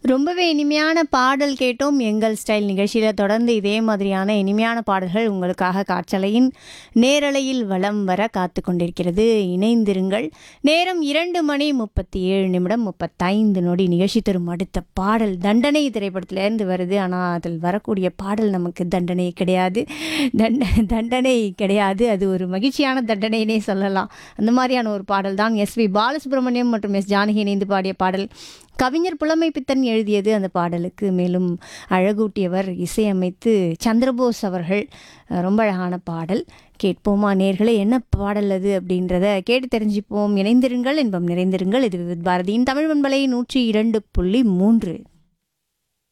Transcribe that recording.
ரொம்பவே இனிமையான பாடல் கேட்டோம் எங்கள் ஸ்டைல் நிகழ்ச்சியில் தொடர்ந்து இதே மாதிரியான இனிமையான பாடல்கள் உங்களுக்காக காற்றலையின் நேரலையில் வலம் வர காத்து கொண்டிருக்கிறது இணைந்திருங்கள் நேரம் இரண்டு மணி முப்பத்தி ஏழு நிமிடம் முப்பத்தைந்து நொடி நிகழ்ச்சி தரும் அடுத்த பாடல் தண்டனை திரைப்படத்திலேருந்து வருது ஆனால் அதில் வரக்கூடிய பாடல் நமக்கு தண்டனை கிடையாது தண்ட தண்டனை கிடையாது அது ஒரு மகிழ்ச்சியான தண்டனைனே சொல்லலாம் அந்த மாதிரியான ஒரு பாடல் தான் எஸ் வி பாலசுப்ரமணியம் மற்றும் எஸ் ஜானகி இணைந்து பாடிய பாடல் கவிஞர் புலமை பித்தன் எழுதியது அந்த பாடலுக்கு மேலும் அழகூட்டியவர் இசையமைத்து சந்திரபோஸ் அவர்கள் அஹ், ரொம்ப அழகான பாடல் கேட்போமா நேர்களே என்ன பாடல் அது அப்படின்றத கேட்டு தெரிஞ்சுப்போம் இணைந்திருங்கள் இன்பம் நிறைந்திருங்கள் இது விவித் பாரதியின் தமிழ் பண்பலை நூற்றி இரண்டு புள்ளி மூன்று